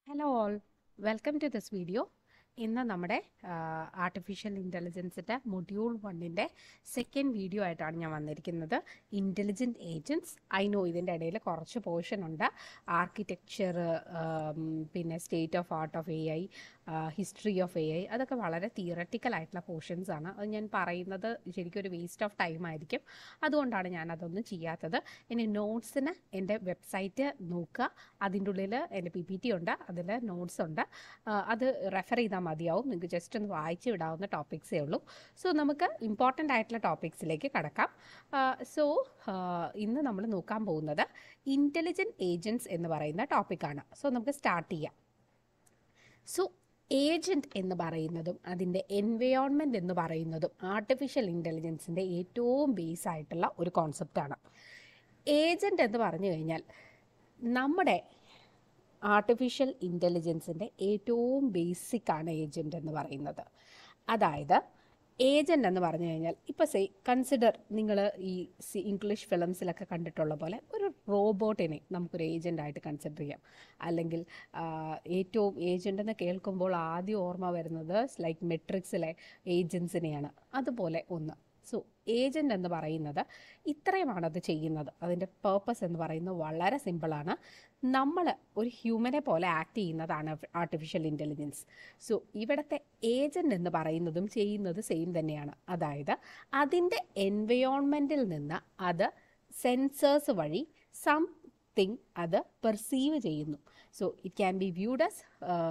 hello all welcome to this video ഇന്ന് നമ്മുടെ artificial ഇൻ്റലിജൻസിൻ്റെ മൊഡ്യൂൾ വണ്ണിൻ്റെ സെക്കൻഡ് വീഡിയോ ആയിട്ടാണ് ഞാൻ വന്നിരിക്കുന്നത് ഇൻ്റലിജൻറ്റ് ഏജൻറ്റ്സ് ഐ നോ ഇതിൻ്റെ ഇടയിൽ കുറച്ച് പോർഷൻ ഉണ്ട് ആർക്കിടെക്ചർ പിന്നെ state of art of A I history of A I അതൊക്കെ വളരെ തിയറട്ടിക്കൽ ആയിട്ടുള്ള പോർഷൻസ് ആണ് അത് ഞാൻ പറയുന്നത് ശരിക്കും ഒരു വേസ്റ്റ് ഓഫ് ടൈം ആയിരിക്കും അതുകൊണ്ടാണ് ഞാൻ അതൊന്നും ചെയ്യാത്തത് ഇനി നോട്ട്സിന് എൻ്റെ വെബ്സൈറ്റ് നോക്കുക അതിൻ്റെ ഉള്ളിൽ എൻ്റെ പി പി ടി ഉണ്ട് അതിൽ നോട്ട്സ് ഉണ്ട് ആ, അത് റെഫർ ചെയ്താൽ മതിയാവും നിങ്ങൾക്ക് ജസ്റ്റ് ഒന്ന് വായിച്ച് വിടാവുന്ന ടോപ്പിക്സേ ഉള്ളൂ സോ നമുക്ക് ഇമ്പോർട്ടൻ്റ് ആയിട്ടുള്ള ടോപ്പിക്സിലേക്ക് കടക്കാം സോ ഇന്ന് നമ്മൾ നോക്കാൻ പോകുന്നത് ഇൻ്റലിജൻറ്റ് ഏജൻറ്റ്സ് എന്ന് പറയുന്ന ടോപ്പിക്കാണ് സോ നമുക്ക് സ്റ്റാർട്ട് ചെയ്യാം സോ ഏജൻറ്റ് എന്ന് പറയുന്നതും അതിൻ്റെ എൻവയോൺമെൻറ്റ് എന്ന് പറയുന്നതും ആർട്ടിഫിഷ്യൽ ഇൻ്റലിജൻസിൻ്റെ ഏറ്റവും ബേസ് ആയിട്ടുള്ള ഒരു കോൺസെപ്റ്റാണ് ഏജൻറ്റ് എന്ന് പറഞ്ഞു കഴിഞ്ഞാൽ നമ്മുടെ ആർട്ടിഫിഷ്യൽ ഇൻ്റലിജൻസിൻ്റെ ഏറ്റവും ബേസിക് ആണ് ഏജൻറ്റ് എന്ന് പറയുന്നത് അതായത് ഏജൻ്റ് എന്ന് പറഞ്ഞു കഴിഞ്ഞാൽ ഇപ്പോൾ സേ കൺസിഡർ നിങ്ങൾ ഈ സി ഇംഗ്ലീഷ് ഫിലിംസിലൊക്കെ കണ്ടിട്ടുള്ള പോലെ ഒരു റോബോട്ടിനെ നമുക്കൊരു ഏജൻ്റായിട്ട് കൺസിഡർ ചെയ്യാം അല്ലെങ്കിൽ ആ, ഏറ്റവും ഏജൻ്റ് എന്ന് കേൾക്കുമ്പോൾ ആദ്യം ഓർമ്മ വരുന്നത് ലൈക്ക് മെട്രിക്സിലെ ഏജൻസിനെയാണ് അതുപോലെ ഒന്ന് സോ ഏജൻ്റ് എന്ന് പറയുന്നത് ഇത്രയുമാണ് അത് ചെയ്യുന്നത് അതിൻ്റെ പേർപ്പസ് എന്ന് പറയുന്നത് വളരെ സിമ്പിളാണ് നമ്മൾ ഒരു ഹ്യൂമനെ പോലെ ആക്ട് ചെയ്യുന്നതാണ് ആർട്ടിഫിഷ്യൽ ഇൻ്റലിജൻസ് സോ ഇവിടുത്തെ ഏജൻ്റ് എന്ന് പറയുന്നതും ചെയ്യുന്നത് സെയിം തന്നെയാണ് അതായത് അതിൻ്റെ എൻവയോൺമെൻറ്റിൽ നിന്ന് അത് സെൻസേഴ്സ് വഴി സംതിങ് അത് പെർസീവ് ചെയ്യുന്നു so it can be viewed as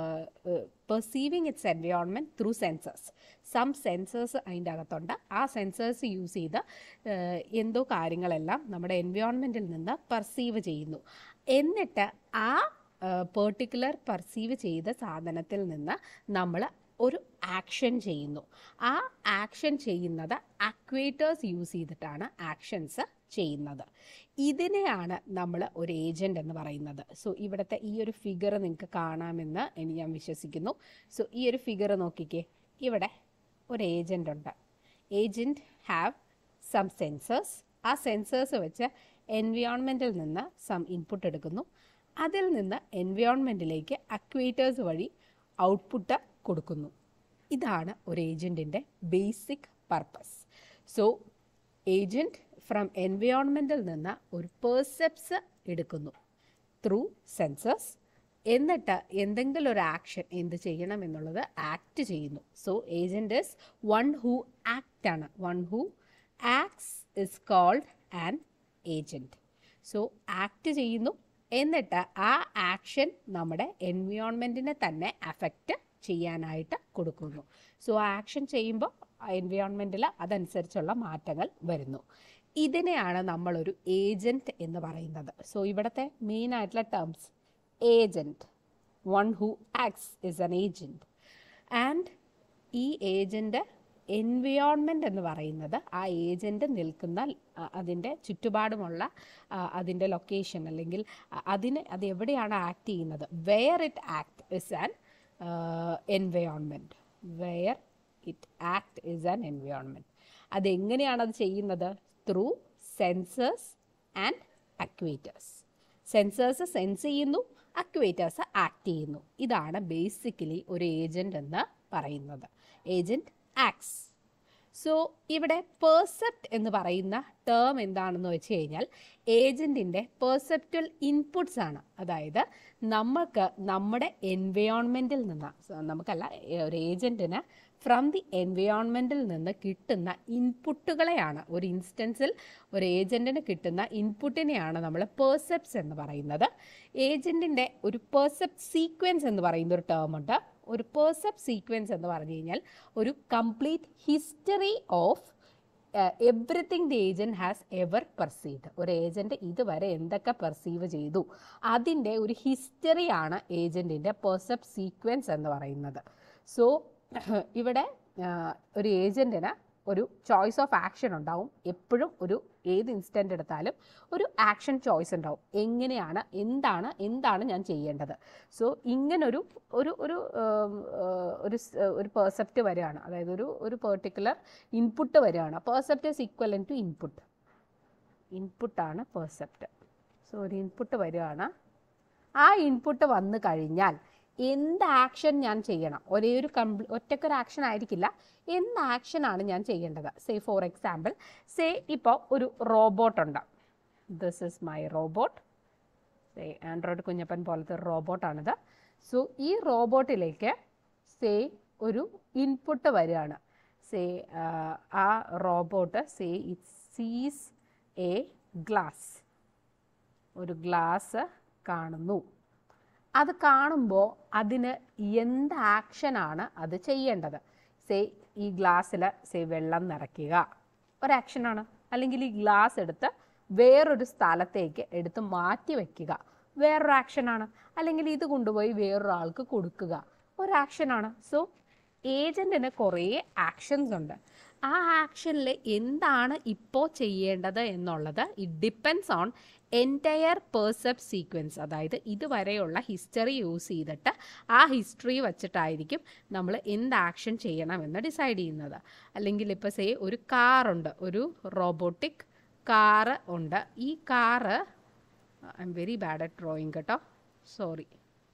perceiving its environment through sensors some sensors അതിൻ്റെ അകത്തുണ്ട് ആ സെൻസേഴ്സ് യൂസ് ചെയ്ത് ഏഹ്, എന്തോ കാര്യങ്ങളെല്ലാം നമ്മുടെ എൻവയോൺമെൻറ്റിൽ നിന്ന് പെർസീവ് ചെയ്യുന്നു എന്നിട്ട് ആ പെർട്ടിക്കുലർ പെർസീവ് ചെയ്ത സാധനത്തിൽ നിന്ന് നമ്മൾ ഒരു ആക്ഷൻ ചെയ്യുന്നു ആ ആക്ഷൻ ചെയ്യുന്നത് ആക്വേറ്റേഴ്സ് യൂസ് ചെയ്തിട്ടാണ് ആക്ഷൻസ് ചെയ്യുന്നത് ഇതിനെയാണ് നമ്മൾ ഒരു ഏജൻറ് എന്ന് പറയുന്നത് സോ ഇവിടുത്തെ ഈ ഒരു ഫിഗർ നിങ്ങൾക്ക് കാണാമെന്ന് ഇനി ഞാൻ വിശ്വസിക്കുന്നു സോ ഈ ഒരു ഫിഗർ നോക്കിക്കേ ഇവിടെ ഒരു ഏജൻ്റ് ഉണ്ട് ഏജൻറ്റ് ഹാവ് സം സെൻസേഴ്സ് ആ സെൻസേഴ്സ് വെച്ച് എൻവയോൺമെൻറ്റിൽ നിന്ന് സം ഇൻപുട്ട് എടുക്കുന്നു അതിൽ നിന്ന് എൻവയോൺമെൻറ്റിലേക്ക് അക്വേറ്റേഴ്സ് വഴി ഔട്ട്പുട്ട് കൊടുക്കുന്നു ഇതാണ് ഒരു ഏജൻറ്റിൻ്റെ basic purpose so agent from എൻവയോൺമെൻറ്റിൽ നിന്ന് ഒരു പേഴ്സെപ്സ് എടുക്കുന്നു ത്രൂ സെൻസേഴ്സ് എന്നിട്ട് എന്തെങ്കിലും ഒരു ആക്ഷൻ എന്ത് ചെയ്യണം എന്നുള്ളത് ആക്ട് ചെയ്യുന്നു so agent is one who act ആണ് one who acts is called an agent so act ചെയ്യുന്നു എന്നിട്ട് ആ ആക്ഷൻ നമ്മുടെ എൻവയോൺമെൻറ്റിനെ തന്നെ അഫക്റ്റ് ചെയ്യാനായിട്ട് കൊടുക്കുന്നു സോ ആ ആക്ഷൻ ചെയ്യുമ്പോൾ എൻവയോൺമെൻറ്റിൽ അതനുസരിച്ചുള്ള മാറ്റങ്ങൾ വരുന്നു ഇതിനെയാണ് നമ്മളൊരു ഏജൻറ്റ് എന്ന് പറയുന്നത് സോ ഇവിടുത്തെ മെയിൻ ആയിട്ടുള്ള terms agent one who acts is an agent and ഈ ഏജൻറ്റ് എൻവയോൺമെൻ്റ് എന്ന് പറയുന്നത് ആ ഏജൻറ്റ് നിൽക്കുന്ന അ- അതിൻ്റെ ചുറ്റുപാടുമുള്ള ആ, അതിൻ്റെ ലൊക്കേഷൻ അല്ലെങ്കിൽ അ- അതിന് അത് എവിടെയാണ് ആക്ട് ചെയ്യുന്നത് where it act is an environment where it act is an environment അതെങ്ങനെയാണ് അത് ചെയ്യുന്നത് through sensors and actuators sensors sense ചെയ്യുന്നു അക്വേറ്റേഴ്സ് ആക്ട് ചെയ്യുന്നു ഇതാണ് ബേസിക്കലി ഒരു ഏജൻറ് എന്ന് പറയുന്നത് ഏജൻറ് ആക്ട്സ് സോ ഇവിടെ പെർസെപ്റ്റ് എന്ന് പറയുന്ന ടേം എന്താണെന്ന് വെച്ച് കഴിഞ്ഞാൽ ഏജൻറ്റിൻ്റെ പെർസെപ്റ്റൽ ഇൻപുട്സ് ആണ് അതായത് നമുക്ക് നമ്മുടെ എൻവയോൺമെൻറ്റിൽ നിന്ന് സ- നമുക്കല്ല ഏ- ഒരു ഏജൻറ്റിന് ഫ്രം ദി എൻവയോൺമെൻറ്റിൽ നിന്ന് കിട്ടുന്ന ഇൻപുട്ടുകളെയാണ് ഒരു ഇൻസ്റ്റൻസിൽ ഒരു ഏജൻറ്റിന് കിട്ടുന്ന ഇൻപുട്ടിനെയാണ് നമ്മൾ പെർസെപ്റ്റ്സ് എന്ന് പറയുന്നത് ഏജൻറ്റിൻ്റെ ഒരു പെർസെപ്റ്റ് സീക്വൻസ് എന്ന് പറയുന്ന ഒരു ടേം ഉണ്ട് ഒരു പെർസെപ്റ്റ് സീക്വൻസ് എന്ന് പറഞ്ഞു കഴിഞ്ഞാൽ ഒരു complete history of everything the agent has ever perceived ഒരു ഏജൻറ്റ് ഇതുവരെ എന്തൊക്കെ പെർസീവ് ചെയ്തു അതിൻ്റെ ഒരു ഹിസ്റ്ററിയാണ് ഏജൻറ്റിൻ്റെ പെർസെപ്റ്റ് സീക്വൻസ് എന്ന് പറയുന്നത് സോ ഇവിടെ ആ, ഒരു ഏജൻറ്റിന് ഒരു ചോയ്സ് ഓഫ് ആക്ഷൻ ഉണ്ടാവും എപ്പോഴും ഒരു ഏത് ഇൻസ്റ്റൻ്റ് എടുത്താലും ഒരു ആക്ഷൻ ചോയ്സ് ഉണ്ടാവും എങ്ങനെയാണ് എന്താണ് എന്താണ് ഞാൻ ചെയ്യേണ്ടത് സോ ഇങ്ങനൊരു ഒരു ഒരു ഉം, ഏർ, ഒരു സ്- ഒരു പെർസെപ്റ്റ് വരികയാണ് അതായത് ഒരു ഒരു പെർട്ടിക്കുലർ ഇൻപുട്ട് വരികയാണ് percept is equivalent to input ഇൻപുട്ടാണ് പെർസെപ്റ്റ് സോ ഒരു ഇൻപുട്ട് വരികയാണ് ആ ഇൻപുട്ട് വന്നു കഴിഞ്ഞാൽ എന്ത് ആക്ഷൻ ഞാൻ ചെയ്യണം ഒരേ ഒരു കംപ്ലീ ഒറ്റക്കൊരു ആക്ഷൻ ആയിരിക്കില്ല എന്ത് ആക്ഷനാണ് ഞാൻ ചെയ്യേണ്ടത് സേ ഫോർ എക്സാമ്പിൾ സേ ഇപ്പോൾ ഒരു റോബോട്ട് ഉണ്ട് this is my robot say android Kunjappan പോലത്തെ ഒരു റോബോട്ടാണിത് സോ ഈ റോബോട്ടിലേക്ക് സേ ഒരു ഇൻപുട്ട് വരികയാണ് സേ ആ robot say it sees a glass ഒരു ഗ്ലാസ് കാണുന്നു അത് കാണുമ്പോൾ അതിന് എന്ത് ആക്ഷനാണ് അത് ചെയ്യേണ്ടത് സേ ഈ ഗ്ലാസ്സിൽ സേ വെള്ളം നിറയ്ക്കുക ഒരു ആക്ഷനാണ് അല്ലെങ്കിൽ ഈ ഗ്ലാസ് എടുത്ത് വേറൊരു സ്ഥലത്തേക്ക് എടുത്ത് മാറ്റി വയ്ക്കുക വേറൊരു ആക്ഷനാണ് അല്ലെങ്കിൽ ഇത് കൊണ്ടുപോയി വേറൊരാൾക്ക് കൊടുക്കുക ഒരു ആക്ഷനാണ് സോ ഏജൻറ്റിന് കുറേ ആക്ഷൻസ് ഉണ്ട് ആ ആക്ഷനിൽ എന്താണ് ഇപ്പോൾ ചെയ്യേണ്ടത് എന്നുള്ളത് it depends on entire percept sequence അതായത് ഇതുവരെയുള്ള ഹിസ്റ്ററി യൂസ് ചെയ്തിട്ട് ആ ഹിസ്റ്ററി വച്ചിട്ടായിരിക്കും നമ്മൾ എന്ത് ആക്ഷൻ ചെയ്യണമെന്ന് ഡിസൈഡ് ചെയ്യുന്നത് അല്ലെങ്കിൽ ഇപ്പോൾ സേ ഒരു കാറുണ്ട് ഒരു റോബോട്ടിക് കാറ് ഉണ്ട് ഈ car I am very bad at drawing കേട്ടോ സോറി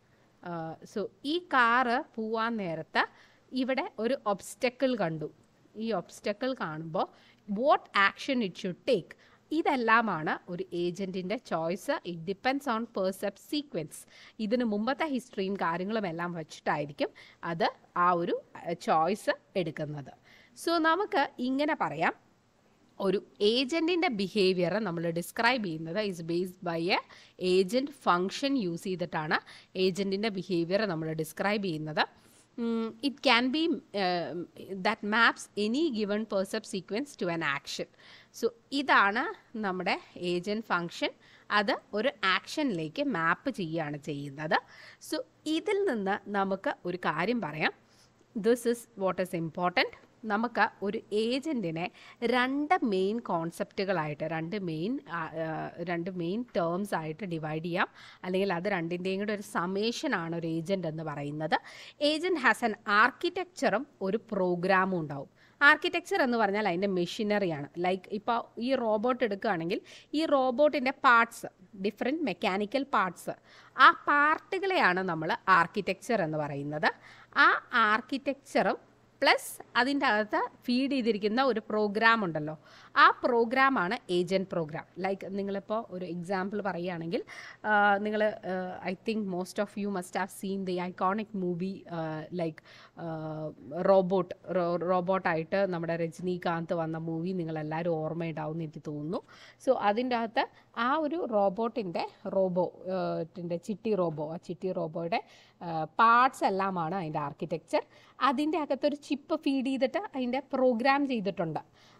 സോ ഈ കാറ് പോവാൻ നേരത്ത് ഇവിടെ ഒരു ഒബ്സ്റ്റക്കിൾ കണ്ടു ഈ ഒബ്സ്റ്റക്കിൾ കാണുമ്പോൾ what action it should take ഇതെല്ലാമാണ് ഒരു ഏജൻറ്റിൻ്റെ choice it depends on percept sequence ഇതിന് മുമ്പത്തെ ഹിസ്റ്ററിയും കാര്യങ്ങളും എല്ലാം വെച്ചിട്ടായിരിക്കും അത് ആ ഒരു ചോയ്സ് എടുക്കുന്നത് സോ നമുക്ക് ഇങ്ങനെ പറയാം ഒരു ഏജൻറ്റിൻ്റെ ബിഹേവിയർ നമ്മൾ ഡിസ്ക്രൈബ് ചെയ്യുന്നത് is based by a agent function use ചെയ്തിട്ടാണ് ഏജൻറ്റിൻ്റെ ബിഹേവിയർ നമ്മൾ ഡിസ്ക്രൈബ് ചെയ്യുന്നത് it can be that maps any given percept sequence to an action so ഇതാണ് നമ്മുടെ ഏജൻറ്റ് ഫങ്ഷൻ അത് ഒരു ആക്ഷനിലേക്ക് മാപ്പ് ചെയ്യുകയാണ് ചെയ്യുന്നത് സോ ഇതിൽ നിന്ന് നമുക്ക് ഒരു കാര്യം പറയാം this is what is important നമുക്ക് ഒരു ഏജൻറ്റിനെ രണ്ട് മെയിൻ കോൺസെപ്റ്റുകളായിട്ട് രണ്ട് മെയിൻ രണ്ട് മെയിൻ ടേംസ് ആയിട്ട് ഡിവൈഡ് ചെയ്യാം അല്ലെങ്കിൽ അത് രണ്ടിൻ്റെയും കൂടെ ഒരു സമേഷനാണ് ഒരു ഏജൻറ്റ് എന്ന് പറയുന്നത് ഏജൻറ്റ് ഹാസ് എൻ ആർക്കിടെക്ചറും ഒരു പ്രോഗ്രാമും ഉണ്ടാവും ആർക്കിടെക്ചർ എന്ന് പറഞ്ഞാൽ അതിൻ്റെ മെഷീനറിയാണ് ലൈക്ക് ഇപ്പോൾ ഈ റോബോട്ട് എടുക്കുകയാണെങ്കിൽ ഈ റോബോട്ടിൻ്റെ പാർട്സ് ഡിഫറെൻറ്റ് മെക്കാനിക്കൽ പാർട്സ് ആ പാർട്ടുകളെയാണ് നമ്മൾ ആർക്കിടെക്ചർ എന്ന് പറയുന്നത് ആ ആർക്കിടെക്ചറും പ്ലസ് അതിൻ്റെ അകത്ത് ഫീഡ് ചെയ്തിരിക്കുന്ന ഒരു പ്രോഗ്രാം ഉണ്ടല്ലോ ആ പ്രോഗ്രാമാണ് ഏജൻറ്റ് പ്രോഗ്രാം ലൈക്ക് നിങ്ങളിപ്പോൾ ഒരു എക്സാമ്പിൾ പറയുകയാണെങ്കിൽ നിങ്ങൾ I think most of you must have seen the iconic movie like robot റോബോട്ടായിട്ട് നമ്മുടെ രജനീകാന്ത് വന്ന മൂവി നിങ്ങളെല്ലാവരും ഓർമ്മയുണ്ടാവും എന്ന് എനിക്ക് തോന്നുന്നു സോ അതിൻ്റെ അകത്ത് ആ ഒരു റോബോട്ടിൻ്റെ റോബോ ട്ടിൻ്റെ ചിട്ടി റോബോ ആ ചിട്ടി റോബോയുടെ പാർട്സ് എല്ലാമാണ് അതിൻ്റെ ആർക്കിടെക്ചർ അതിൻ്റെ അകത്തൊരു ചിപ്പ് ഫീഡ് ചെയ്തിട്ട് അതിൻ്റെ പ്രോഗ്രാം ചെയ്തിട്ടുണ്ട്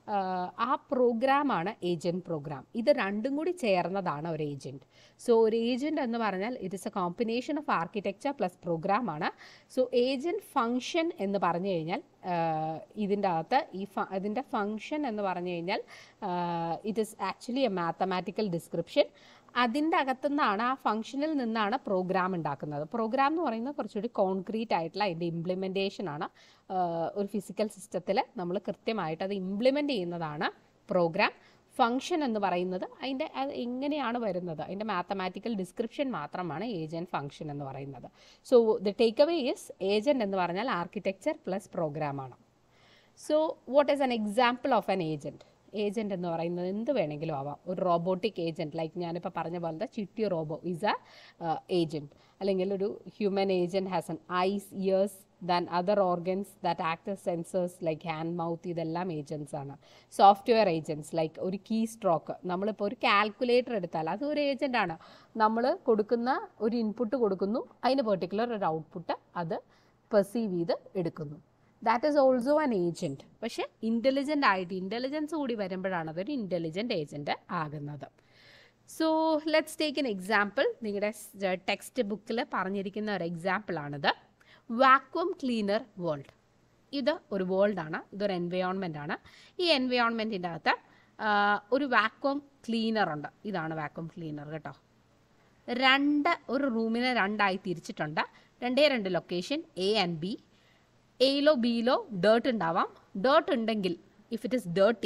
ആ പ്രോഗ്രാമാണ് ഏജൻറ്റ് പ്രോഗ്രാം ഇത് രണ്ടും കൂടി ചേർന്നതാണ് ഒരു ഏജൻറ്റ് സോ ഒരു ഏജൻറ്റ് എന്ന് പറഞ്ഞാൽ it is a combination of architecture plus പ്രോഗ്രാമാണ് സോ ഏജൻറ്റ് ഫങ്ഷൻ എന്ന് പറഞ്ഞു കഴിഞ്ഞാൽ ഇതിൻ്റെ അകത്ത് ഈ ഫ ഇതിൻ്റെ ഫങ്ഷൻ എന്ന് പറഞ്ഞു കഴിഞ്ഞാൽ it is actually a mathematical description അതിൻ്റെ അകത്തുനിന്നാണ് ആ ഫംഗ്ഷനിൽ നിന്നാണ് പ്രോഗ്രാം ഉണ്ടാക്കുന്നത് പ്രോഗ്രാം എന്ന് പറയുന്നത് കുറച്ചുകൂടി കോൺക്രീറ്റ് ആയിട്ടുള്ള അതിൻ്റെ ഇംപ്ലിമെൻറ്റേഷൻ ആണ് ഒരു ഫിസിക്കൽ സിസ്റ്റത്തിൽ നമ്മൾ കൃത്യമായിട്ട് അത് ഇംപ്ലിമെൻ്റ് ചെയ്യുന്നതാണ് പ്രോഗ്രാം ഫങ്ഷൻ എന്ന് പറയുന്നത് അതിൻ്റെ അത് എങ്ങനെയാണ് വരുന്നത് അതിൻ്റെ മാത്തമാറ്റിക്കൽ ഡിസ്ക്രിപ്ഷൻ മാത്രമാണ് ഏജൻറ്റ് ഫങ്ഷൻ എന്ന് പറയുന്നത് so the takeaway is agent എന്ന് പറഞ്ഞാൽ ആർക്കിടെക്ചർ പ്ലസ് പ്രോഗ്രാമാണ് so what is an example of an agent agent എന്ന് പറയുന്നത് എന്ത് വേണമെങ്കിലും ആവാം ഒരു റോബോട്ടിക് ഏജൻറ്റ് ലൈക്ക് ഞാനിപ്പോൾ പറഞ്ഞ പോലത്തെ ചിട്ടി റോബോ ഈസ് എ ഏജൻറ്റ് അല്ലെങ്കിൽ ഒരു human agent has an eyes ears than other organs that act sensors like hand mouth ഇതെല്ലാം ഏജൻസ് ആണ് സോഫ്റ്റ്വെയർ ഏജൻറ്റ്സ് ലൈക്ക് ഒരു കീ സ്ട്രോക്ക് നമ്മളിപ്പോൾ ഒരു കാൽക്കുലേറ്റർ എടുത്താൽ അത് ഒരു ഏജൻ്റ് ആണ് നമ്മൾ കൊടുക്കുന്ന ഒരു ഇൻപുട്ട് കൊടുക്കുന്നു അതിന് പെർട്ടിക്കുലർ ഒരു ഔട്ട്പുട്ട് അത് പെർസീവ് ചെയ്ത് എടുക്കുന്നു that is also an agent പക്ഷേ ഇൻ്റലിജൻ്റ് ആയിട്ട് ഇൻ്റലിജൻസ് കൂടി വരുമ്പോഴാണ് അതൊരു ഇൻ്റലിജൻറ്റ് ഏജൻറ്റ് ആകുന്നത് so let's take an example നിങ്ങളുടെ ടെക്സ്റ്റ് ബുക്കിൽ പറഞ്ഞിരിക്കുന്ന ഒരു എക്സാമ്പിളാണിത് വാക്വം ക്ലീനർ വേൾഡ് ഇത് ഒരു വേൾഡാണ് ഇതൊരു എൻവയോൺമെൻ്റ് ആണ് ഈ എൻവയോൺമെൻറ്റിൻ്റെ അകത്ത് ഒരു വാക്വം ക്ലീനർ ഉണ്ട് ഇതാണ് വാക്വം ക്ലീനർ കേട്ടോ രണ്ട് ഒരു റൂമിനെ രണ്ടായി തിരിച്ചിട്ടുണ്ട് രണ്ടേ രണ്ട് ലൊക്കേഷൻ എ ആൻഡ് ബി എയിലോ ബിയിലോ ഡേർട്ട് ഉണ്ടാവാം ഡേർട്ട് ഉണ്ടെങ്കിൽ ഇഫ് ഇറ്റ് ഇസ് ഡേർട്ടി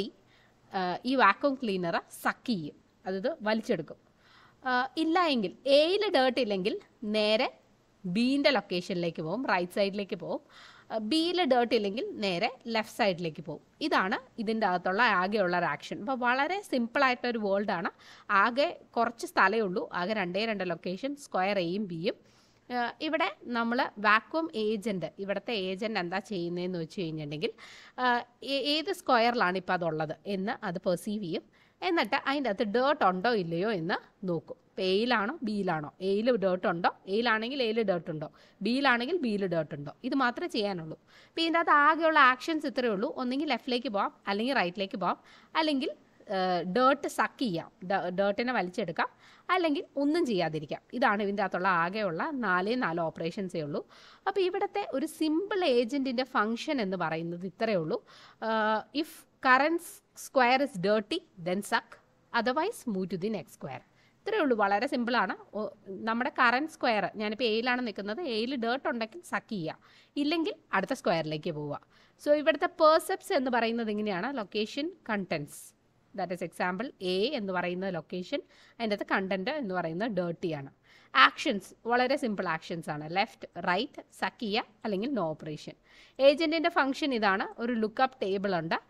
ഈ വാക്വം ക്ലീനർ സക്ക് ചെയ്യും അതായത് വലിച്ചെടുക്കും ഇല്ല എങ്കിൽ എയിൽ ഡേർട്ട് ഇല്ലെങ്കിൽ നേരെ ബീൻ്റെ ലൊക്കേഷനിലേക്ക് പോകും റൈറ്റ് സൈഡിലേക്ക് പോകും ബിയിൽ ഡേർട്ട് ഇല്ലെങ്കിൽ നേരെ ലെഫ്റ്റ് സൈഡിലേക്ക് പോകും ഇതാണ് ഇതിൻ്റെ അകത്തുള്ള ആകെയുള്ള ഒരു ആക്ഷൻ അപ്പോൾ വളരെ സിമ്പിളായിട്ടൊരു വേൾഡാണ് ആകെ കുറച്ച് സ്ഥലമേ ഉള്ളൂ ആകെ രണ്ടേ രണ്ട് ലൊക്കേഷൻ സ്ക്വയർ എയും ബിയും ഏഹ് ഇവിടെ നമ്മൾ വാക്വം ഏജൻറ്റ് ഇവിടുത്തെ ഏജൻറ്റ് എന്താ ചെയ്യുന്നതെന്ന് വെച്ച് കഴിഞ്ഞിട്ടുണ്ടെങ്കിൽ ആഹ് ഏ- ഏത് സ്ക്വയറിലാണ് ഇപ്പോൾ അതുള്ളത് എന്ന് അത് പെർസീവ് ചെയ്യും എന്നിട്ട് അതിൻ്റെ അകത്ത് ഡേർട്ട് ഉണ്ടോ ഇല്ലയോ എന്ന് നോക്കും ഇപ്പോൾ എയിലാണോ ബിയിലാണോ എയിൽ ഡേർട്ട് ഉണ്ടോ എയിലാണെങ്കിൽ എയിൽ ഡേർട്ട് ഉണ്ടോ ബിയിലാണെങ്കിൽ ബിയിൽ ഡേർട്ട് ഉണ്ടോ ഇത് മാത്രമേ ചെയ്യാനുള്ളൂ അപ്പോൾ ഇതിൻ്റെ അകത്ത് ആകെയുള്ള ആക്ഷൻസ് ഇത്രയേ ഉള്ളൂ ഒന്നെങ്കിൽ ലെഫ്റ്റിലേക്ക് പോകാം അല്ലെങ്കിൽ റൈറ്റിലേക്ക് പോകാം അല്ലെങ്കിൽ ഡേർട്ട് സക്ക് ചെയ്യാം ഡേർട്ടിനെ വലിച്ചെടുക്കാം അല്ലെങ്കിൽ ഒന്നും ചെയ്യാതിരിക്കാം ഇതാണ് ഇതിൻ്റെ അകത്തുള്ള ആകെയുള്ള നാലേ നാല് ഓപ്പറേഷൻസേ ഉള്ളൂ അപ്പോൾ ഇവിടുത്തെ ഒരു സിമ്പിൾ ഏജൻറ്റിൻ്റെ ഫങ്ഷൻ എന്ന് പറയുന്നത് ഇത്രയേ ഉള്ളൂ if current square is dirty then suck otherwise move to the next square ഇത്രയേ ഉള്ളൂ വളരെ സിമ്പിളാണ് ഒ- നമ്മുടെ കറൻറ്റ് സ്ക്വയർ ഞാനിപ്പോൾ എയിലാണ് നിൽക്കുന്നത് എയിൽ ഡേർട്ട് ഉണ്ടെങ്കിൽ സക്ക് ചെയ്യുക ഇല്ലെങ്കിൽ അടുത്ത സ്ക്വയറിലേക്ക് പോവുക സോ ഇവിടുത്തെ പേഴ്സെപ്റ്റ്സ് എന്ന് പറയുന്നത് ഇങ്ങനെയാണ് location contents that is example A എന്ന് പറയുന്ന ലൊക്കേഷൻ അതിൻ്റെ അകത്ത് കണ്ടൻറ്റ് എന്ന് പറയുന്നത് ഡേർട്ടിയാണ് ആക്ഷൻസ് വളരെ സിമ്പിൾ ആക്ഷൻസ് ആണ് ലെഫ്റ്റ് റൈറ്റ് സക്ക് ചെയ്യുക അല്ലെങ്കിൽ നോ ഓപ്പറേഷൻ ഏജൻറ്റിൻ്റെ ഫംഗ്ഷൻ ഇതാണ് ഒരു ലുക്കപ്പ് ടേബിൾ ഉണ്ട്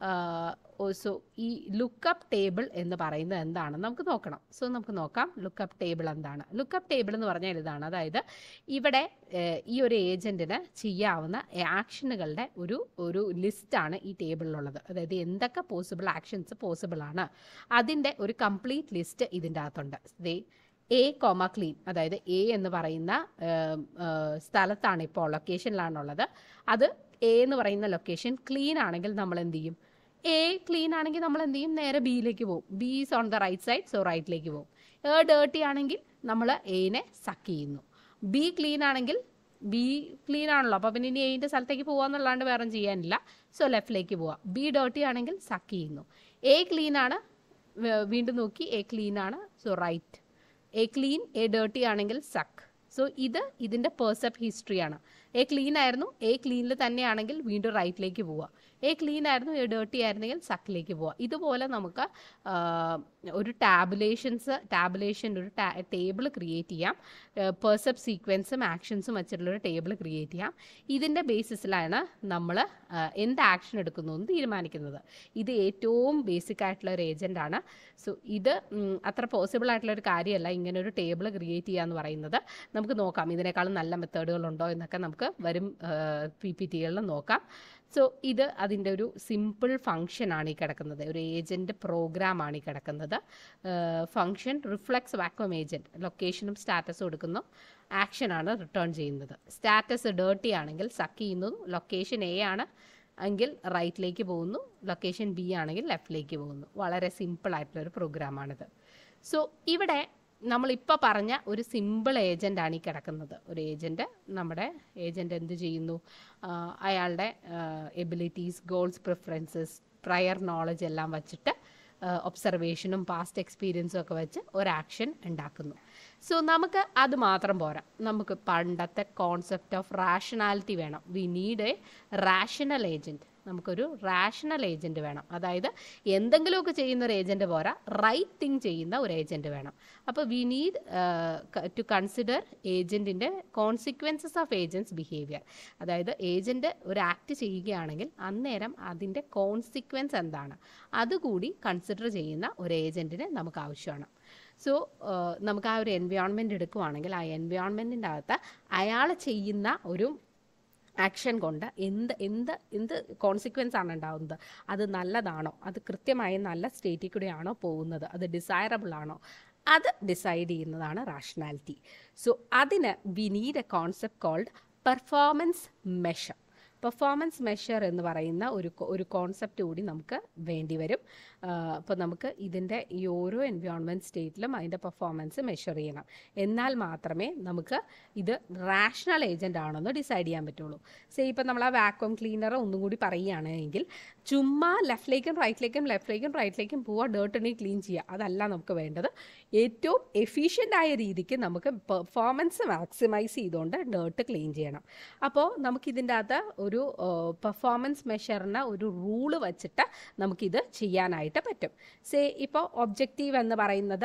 സോ ഈ ലുക്കപ്പ് ടേബിൾ എന്ന് പറയുന്നത് എന്താണെന്ന് നമുക്ക് നോക്കണം സോ നമുക്ക് നോക്കാം ലുക്കപ്പ് ടേബിൾ എന്താണ് ലുക്കപ്പ് ടേബിൾ എന്ന് പറഞ്ഞാൽ ഇതാണ് അതായത് ഇവിടെ ഏഹ്, ഈ ഒരു ഏജൻറ്റിന് ചെയ്യാവുന്ന ആക്ഷനുകളുടെ ഒരു ഒരു ലിസ്റ്റാണ് ഈ ടേബിളിലുള്ളത് അതായത് എന്തൊക്കെ പോസിബിൾ ആക്ഷൻസ് പോസിബിൾ ആണ് അതിൻ്റെ ഒരു കംപ്ലീറ്റ് ലിസ്റ്റ് ഇതിൻ്റെ അകത്തുണ്ട് ദേ എ കോമ ക്ലീൻ അതായത് എ എന്ന് പറയുന്ന ഏം, ഏഹ്, സ്ഥലത്താണ് ഇപ്പോൾ ലൊക്കേഷനിലാണുള്ളത് അത് എ എന്ന് പറയുന്ന ലൊക്കേഷൻ ക്ലീൻ ആണെങ്കിൽ നമ്മൾ എന്ത് ചെയ്യും എ ക്ലീൻ ആണെങ്കിൽ നമ്മൾ എന്ത് ചെയ്യും നേരെ ബിയിലേക്ക് പോകും B is on the right side so റൈറ്റിലേക്ക് പോകും എ ഡേർട്ടി ആണെങ്കിൽ നമ്മൾ എനെ സക്ക് ചെയ്യുന്നു ബി ക്ലീൻ ആണെങ്കിൽ ബി ക്ലീൻ ആണല്ലോ അപ്പോൾ പിന്നെ ഇനി എയിൻ്റെ സ്ഥലത്തേക്ക് പോകാന്നുള്ളതാണ്ട് വേറെ ചെയ്യാനില്ല സോ ലെഫ്റ്റിലേക്ക് പോവാം ബി ഡേർട്ടി ആണെങ്കിൽ സക്ക് ചെയ്യുന്നു എ ക്ലീൻ ആണ് വേ- വീണ്ടും നോക്കി എ ക്ലീൻ ആണ് so right A clean A dirty ആണെങ്കിൽ സക്ക് സോ ഇത് ഇതിൻ്റെ പേഴ്സപ്പ് ഹിസ്റ്ററിയാണ് എ ക്ലീൻ ആയിരുന്നു എ ക്ലീനിൽ തന്നെയാണെങ്കിൽ വീണ്ടും റൈറ്റിലേക്ക് പോവുക എ ക്ലീൻ ആയിരുന്നു എ ഡേർട്ടി ആയിരുന്നെങ്കിൽ സക്കിലേക്ക് പോവുക ഇതുപോലെ നമുക്ക് ആ, ഒരു ടാബുലേഷൻസ് ടാബുലേഷൻ ഒരു ടേബിൾ ക്രിയേറ്റ് ചെയ്യാം പേഴ്സപ്പ് സീക്വൻസും ആക്ഷൻസും വെച്ചിട്ടുള്ളൊരു ടേബിൾ ക്രിയേറ്റ് ചെയ്യാം ഇതിൻ്റെ ബേസിസിലാണ് നമ്മൾ എന്ത് ആക്ഷൻ എടുക്കുന്നു എന്ന് തീരുമാനിക്കുന്നത് ഇത് ഏറ്റവും ബേസിക് ആയിട്ടുള്ള ഒരു ഏജൻ്റാണ് സോ ഇത് ഉം, അത്ര പോസിബിൾ ആയിട്ടുള്ള ഒരു കാര്യമല്ല ഇങ്ങനെ ഒരു ടേബിൾ ക്രിയേറ്റ് ചെയ്യുക എന്ന് പറയുന്നത് നമുക്ക് നോക്കാം ഇതിനേക്കാളും നല്ല മെത്തേഡുകളുണ്ടോ എന്നൊക്കെ നമുക്ക് വരും പി പി ടികളിൽ നോക്കാം സോ ഇത് അതിൻ്റെ ഒരു സിമ്പിൾ ഫങ്ഷനാണ് ഈ കിടക്കുന്നത് ഒരു ഏജൻറ്റ് പ്രോഗ്രാമാണ് ഈ കിടക്കുന്നത് ഫങ്ഷൻ റിഫ്ലക്സ് വാക്വം ഏജൻറ്റ് ലൊക്കേഷനും സ്റ്റാറ്റസും എടുക്കുന്നു ആക്ഷനാണ് റിട്ടേൺ ചെയ്യുന്നത് സ്റ്റാറ്റസ് ഡേർട്ടി ആണെങ്കിൽ സക്ക് ചെയ്യുന്നു ലൊക്കേഷൻ എ ആണ് എങ്കിൽ റൈറ്റിലേക്ക് പോകുന്നു ലൊക്കേഷൻ ബി ആണെങ്കിൽ ലെഫ്റ്റിലേക്ക് പോകുന്നു വളരെ സിമ്പിൾ ആയിട്ടുള്ള ഒരു പ്രോഗ്രാമാണിത് സോ ഇവിടെ നമ്മളിപ്പോൾ പറഞ്ഞ ഒരു സിമ്പിൾ ഏജൻ്റാണ് ഈ കിടക്കുന്നത് ഒരു ഏജൻറ്റ് നമ്മുടെ ഏജൻറ്റ് എന്ത് ചെയ്യുന്നു ആഹ് അയാളുടെ abilities goals preferences prior knowledge എല്ലാം വച്ചിട്ട് ഒബ്സർവേഷനും പാസ്റ്റ് എക്സ്പീരിയൻസും ഒക്കെ വെച്ച് ഒരു ആക്ഷൻ ഉണ്ടാക്കുന്നു സോ നമുക്ക് അത് മാത്രം പോരാ നമുക്ക് പണ്ടത്തെ കോൺസെപ്റ്റ് ഓഫ് റാഷണാലിറ്റി വേണം we need a rational agent നമുക്കൊരു റാഷണൽ ഏജൻറ്റ് വേണം അതായത് എന്തെങ്കിലുമൊക്കെ ചെയ്യുന്ന ഒരു ഏജൻറ്റ് പോരാ റൈറ്റ് തിങ് ചെയ്യുന്ന ഒരു ഏജൻറ്റ് വേണം അപ്പോൾ വി നീഡ് ടു കൺസിഡർ ഏജൻറ്റിൻ്റെ കോൺസിക്വൻസസ് ഓഫ് ഏജൻറ്റ്സ് ബിഹേവിയർ അതായത് ഏജൻറ്റ് ഒരു ആക്ട് ചെയ്യുകയാണെങ്കിൽ അന്നേരം അതിൻ്റെ കോൺസിക്വൻസ് എന്താണ് അതുകൂടി കൺസിഡർ ചെയ്യുന്ന ഒരു ഏജൻറ്റിനെ നമുക്ക് ആവശ്യമാണ് സോ നമുക്ക് ആ ഒരു എൻവയോൺമെൻറ്റ് എടുക്കുവാണെങ്കിൽ ആ എൻവയോൺമെൻറ്റിൻ്റെ അകത്ത് അയാൾ ചെയ്യുന്ന ഒരു ആക്ഷൻ കൊണ്ട് എന്ത് എന്ത് എന്ത് കോൺസിക്വൻസ് ആണ് ഉണ്ടാകുന്നത് അത് നല്ലതാണോ അത് കൃത്യമായി നല്ല സ്റ്റേറ്റിൽ കൂടെയാണോ പോകുന്നത് അത് ഡിസൈറബിൾ ആണോ അത് ഡിസൈഡ് ചെയ്യുന്നതാണ് റാഷണാലിറ്റി സോ അതിന് we need a concept called performance measure performance measure എന്ന് പറയുന്ന ഒരു കൊ- ഒരു കോൺസെപ്റ്റ് കൂടി നമുക്ക് വേണ്ടി വരും അപ്പോൾ നമുക്ക് ഇതിൻ്റെ ഈ ഓരോ എൻവയോൺമെൻറ്റ് സ്റ്റേറ്റിലും അതിൻ്റെ പെർഫോമൻസ് മെഷർ ചെയ്യണം എന്നാൽ മാത്രമേ നമുക്ക് ഇത് റാഷണൽ ഏജൻ്റ് ആണെന്ന് ഡിസൈഡ് ചെയ്യാൻ പറ്റുള്ളൂ സേ ഇപ്പം നമ്മൾ ആ വാക്വം ക്ലീനർ ഒന്നും കൂടി പറയുകയാണെങ്കിൽ ചുമ്മാ ലെഫ്റ്റിലേക്കും റൈറ്റിലേക്കും ലെഫ്റ്റിലേക്കും റൈറ്റിലേക്കും പോവുക ഡേർട്ടിനെ ക്ലീൻ ചെയ്യുക അതല്ല നമുക്ക് വേണ്ടത് ഏറ്റവും എഫിഷ്യൻ്റ് ആയ രീതിക്ക് നമുക്ക് പെർഫോമൻസ് മാക്സിമൈസ് ചെയ്തുകൊണ്ട് ഡേർട്ട് ക്ലീൻ ചെയ്യണം അപ്പോൾ നമുക്കിതിൻ്റെ അകത്ത് ഒരു ഒരു പെർഫോമൻസ് മെഷറിന് ഒരു റൂള് വച്ചിട്ട് നമുക്കിത് ചെയ്യാനായിട്ട് പറ്റും സേ ഇപ്പോൾ ഒബ്ജക്റ്റീവ് എന്ന് പറയുന്നത്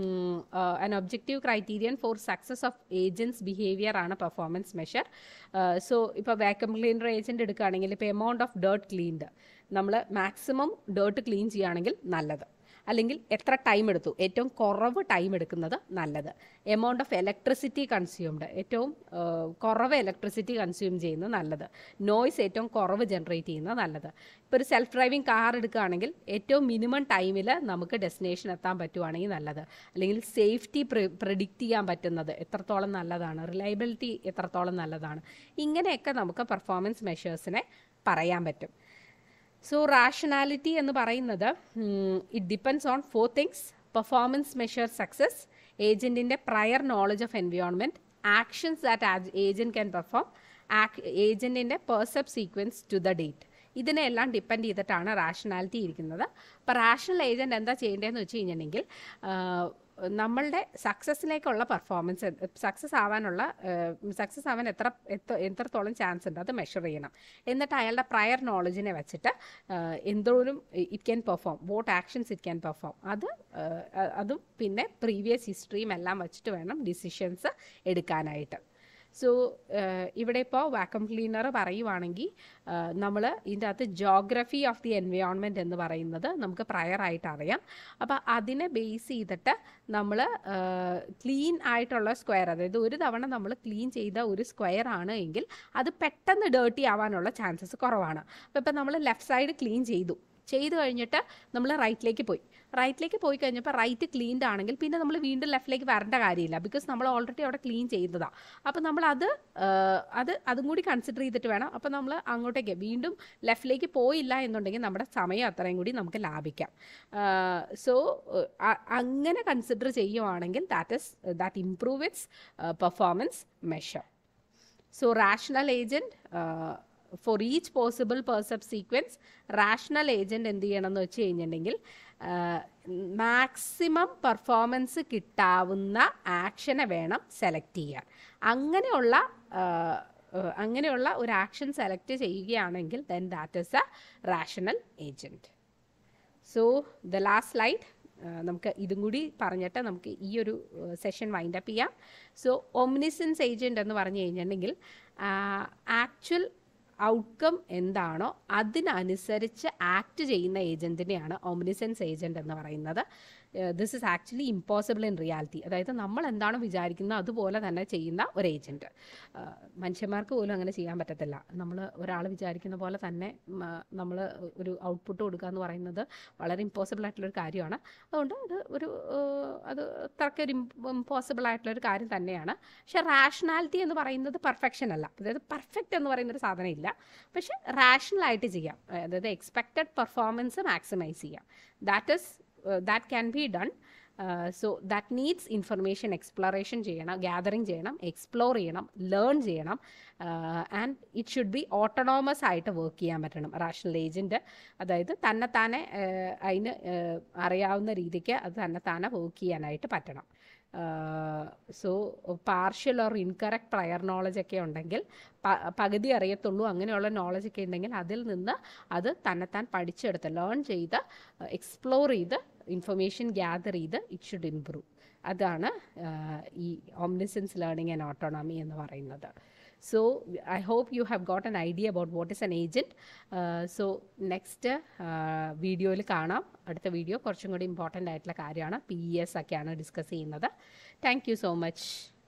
an objective criterion for success of agents behavior ആണ് പെർഫോമൻസ് മെഷർ സോ ഇപ്പോൾ വാക്യൂം ക്ലീനർ ഏജൻറ്റ് എടുക്കുകയാണെങ്കിൽ ഇപ്പോൾ എമൗണ്ട് ഓഫ് ഡേർട്ട് ക്ലീൻഡ് നമ്മൾ മാക്സിമം ഡേർട്ട് ക്ലീൻ ചെയ്യുകയാണെങ്കിൽ നല്ലത് അല്ലെങ്കിൽ എത്ര ടൈം എടുത്തു ഏറ്റവും കുറവ് ടൈം എടുക്കുന്നത് നല്ലത് എമൗണ്ട് ഓഫ് ഇലക്ട്രിസിറ്റി കൺസ്യൂംഡ് ഏറ്റവും ആ, കുറവ് ഇലക്ട്രിസിറ്റി കൺസ്യൂം ചെയ്യുന്നത് നല്ലത് നോയ്സ് ഏറ്റവും കുറവ് ജനറേറ്റ് ചെയ്യുന്നത് നല്ലത് ഇപ്പോൾ ഒരു സെൽഫ് ഡ്രൈവിംഗ് കാർ എടുക്കുകയാണെങ്കിൽ ഏറ്റവും മിനിമം ടൈമിൽ നമുക്ക് ഡെസ്റ്റിനേഷൻ എത്താൻ പറ്റുവാണെങ്കിൽ നല്ലത് അല്ലെങ്കിൽ സേഫ്റ്റി പ്രിഡിക്റ്റ് ചെയ്യാൻ പറ്റുന്നത് എത്രത്തോളം നല്ലതാണ് റിലയബിലിറ്റി എത്രത്തോളം നല്ലതാണ് ഇങ്ങനെയൊക്കെ നമുക്ക് പെർഫോമൻസ് മെഷേഴ്സിനെ പറയാൻ പറ്റും സോ റാഷണാലിറ്റി എന്ന് പറയുന്നത് it depends on four things performance measure success ഏജൻറ്റിൻ്റെ prior knowledge of environment actions that agent can perform ഏജൻറ്റിൻ്റെ percept sequence to the date ഇതിനെല്ലാം ഡിപ്പെൻഡ് ചെയ്തിട്ടാണ് റാഷണാലിറ്റി ഇരിക്കുന്നത് അപ്പോൾ റാഷണൽ ഏജൻറ്റ് എന്താ ചെയ്യേണ്ടതെന്ന് വെച്ച് കഴിഞ്ഞിട്ടുണ്ടെങ്കിൽ നമ്മളുടെ സക്സസ്സിലേക്കുള്ള പെർഫോമൻസ് സക്സസ് ആവാനുള്ള സക്സസ് ആവാൻ എത്ര എത്ര എത്രത്തോളം ചാൻസ് ഉണ്ട് അത് മെഷർ ചെയ്യണം എന്നിട്ട് അയാളുടെ പ്രയർ നോളജിനെ വെച്ചിട്ട് ആഹ് എന്തോരം it can perform what actions it can perform അത് ആഹ് അ- അതും പിന്നെ പ്രീവിയസ് ഹിസ്റ്ററിയും എല്ലാം വെച്ചിട്ട് വേണം ഡിസിഷൻസ് എടുക്കാനായിട്ട് സോ ഇവിടെ ഇപ്പോൾ വാക്കം ക്ലീനർ പറയുവാണെങ്കിൽ നമ്മൾ ഇതിൻ്റെ അകത്ത് ജോഗ്രഫി ഓഫ് ദി എൻവയോൺമെൻറ്റ് എന്ന് പറയുന്നത് നമുക്ക് prior ആയിട്ട് അറിയാം അപ്പോൾ അതിനെ ബേസ് ചെയ്തിട്ട് നമ്മൾ ക്ലീൻ ആയിട്ടുള്ള സ്ക്വയർ അതായത് ഒരു തവണ നമ്മൾ ക്ലീൻ ചെയ്ത ഒരു സ്ക്വയർ ആണ് എങ്കിൽ അത് പെട്ടെന്ന് ഡേർട്ടി ആവാനുള്ള ചാൻസസ് കുറവാണ് അപ്പോൾ ഇപ്പം നമ്മൾ ലെഫ്റ്റ് സൈഡ് ക്ലീൻ ചെയ്തു ചെയ്ത് കഴിഞ്ഞിട്ട് നമ്മൾ റൈറ്റിലേക്ക് പോയി റൈറ്റിലേക്ക് പോയി കഴിഞ്ഞപ്പോൾ റൈറ്റ് ക്ലീൻഡ് ആണെങ്കിൽ പിന്നെ നമ്മൾ വീണ്ടും ലെഫ്റ്റിലേക്ക് വരേണ്ട കാര്യമില്ല ബിക്കോസ് നമ്മൾ ഓൾറെഡി അവിടെ ക്ലീൻ ചെയ്തതാണ് അപ്പോൾ നമ്മൾ അത് അത് അതും കൂടി കൺസിഡർ ചെയ്തിട്ട് വേണം അപ്പോൾ നമ്മൾ അങ്ങോട്ടേക്ക് വീണ്ടും ലെഫ്റ്റിലേക്ക് പോയില്ല എന്നുണ്ടെങ്കിൽ നമ്മുടെ സമയം അത്രയും കൂടി നമുക്ക് ലാഭിക്കാം സോ അങ്ങനെ കൺസിഡർ ചെയ്യുവാണെങ്കിൽ that is that improve its performance measure so rational agent for each possible percept sequence rational agent എന്ത് ചെയ്യണം എന്ന് വെച്ച് കഴിഞ്ഞിട്ടുണ്ടെങ്കിൽ മാക്സിമം പെർഫോമൻസ് കിട്ടാവുന്ന ആക്ഷനെ വേണം സെലക്ട് ചെയ്യാൻ അങ്ങനെയുള്ള ആ, ആ, അങ്ങനെയുള്ള ഒരു ആക്ഷൻ സെലക്ട് ചെയ്യുകയാണെങ്കിൽ then that is a rational agent so the last slide നമുക്ക് ഇതും കൂടി പറഞ്ഞിട്ട് നമുക്ക് ഈ ഒരു സെഷൻ വൈൻഡ് അപ്പ് ചെയ്യാം സോ ഒമ്നിസൻസ് ഏജൻറ്റ് എന്ന് പറഞ്ഞു കഴിഞ്ഞിട്ടുണ്ടെങ്കിൽ ആക്ച്വൽ ഔട്ട്കം എന്താണോ അതിനനുസരിച്ച് ആക്ട് ചെയ്യുന്ന ഏജൻറ്റിനെയാണ് ഒമ്നിസൻസ് ഏജൻറ്റ് എന്ന് പറയുന്നത് this is actually impossible in reality അതായത് നമ്മൾ എന്താണോ വിചാരിക്കുന്നത് അതുപോലെ തന്നെ ചെയ്യുന്ന ഒരു ഏജൻറ്റ് മനുഷ്യന്മാർക്ക് പോലും അങ്ങനെ ചെയ്യാൻ പറ്റത്തില്ല നമ്മൾ ഒരാൾ വിചാരിക്കുന്ന പോലെ തന്നെ നമ്മൾ ഒരു ഔട്ട്പുട്ട് കൊടുക്കുക എന്ന് പറയുന്നത് വളരെ ഇമ്പോസിബിൾ ആയിട്ടുള്ളൊരു കാര്യമാണ് അതുകൊണ്ട് അത് ഒരു ഏഹ്, അത് അത്രയ്ക്ക് ഒരു ഇമ്പോസിബിൾ ആയിട്ടുള്ളൊരു കാര്യം തന്നെയാണ് പക്ഷെ റാഷണാലിറ്റി എന്ന് പറയുന്നത് പെർഫെക്ഷൻ അല്ല അതായത് പെർഫെക്റ്റ് എന്ന് പറയുന്ന ഒരു സാധനം ഇല്ല പക്ഷെ റാഷണൽ ആയിട്ട് ചെയ്യാം അതായത് എക്സ്പെക്റ്റഡ് പെർഫോമൻസ് മാക്സിമൈസ് ചെയ്യാം that is that can be done so that needs information exploration ചെയ്യണം ഗ്യാതറിങ് ചെയ്യണം എക്സ്പ്ലോർ ചെയ്യണം ലേൺ ചെയ്യണം and it should be autonomous ആയിട്ട് വർക്ക് ചെയ്യാൻ പറ്റണം റാഷണൽ ഏജൻറ്റ് അതായത് തന്നെത്താനെ ആഹ് അതിന് ആഹ് അറിയാവുന്ന രീതിക്ക് അത് തന്നെത്താനെ വർക്ക് ചെയ്യാനായിട്ട് പറ്റണം so partial or incorrect prior knowledge ഒക്കെ ഉണ്ടെങ്കിൽ പ- പകുതി അറിയത്തുള്ളൂ അങ്ങനെയുള്ള നോളജ് ഒക്കെ ഉണ്ടെങ്കിൽ അതിൽ നിന്ന് അത് തന്നെത്താൻ പഠിച്ചെടുത്ത് ലേൺ ചെയ്ത് എക്സ്പ്ലോർ ചെയ്ത് ഇൻഫർമേഷൻ ഗ്യാദർ ചെയ്ത് ഇറ്റ് ഷുഡ് ഇംപ്രൂവ് അതാണ് ആഹ് ഈ ഓംനിസൻസ് ലേണിംഗ് ആൻഡ് ഓട്ടോണമി എന്ന് പറയുന്നത് so I hope you have got an idea about what is an agent so next വീഡിയോയിൽ കാണാം അടുത്ത വീഡിയോ കുറച്ചും കൂടി ഇമ്പോർട്ടൻ്റ് ആയിട്ടുള്ള കാര്യമാണ് പി ഇ എസ് ഒക്കെയാണ് ഡിസ്കസ് ചെയ്യുന്നത് താങ്ക് യു സോ മച്ച്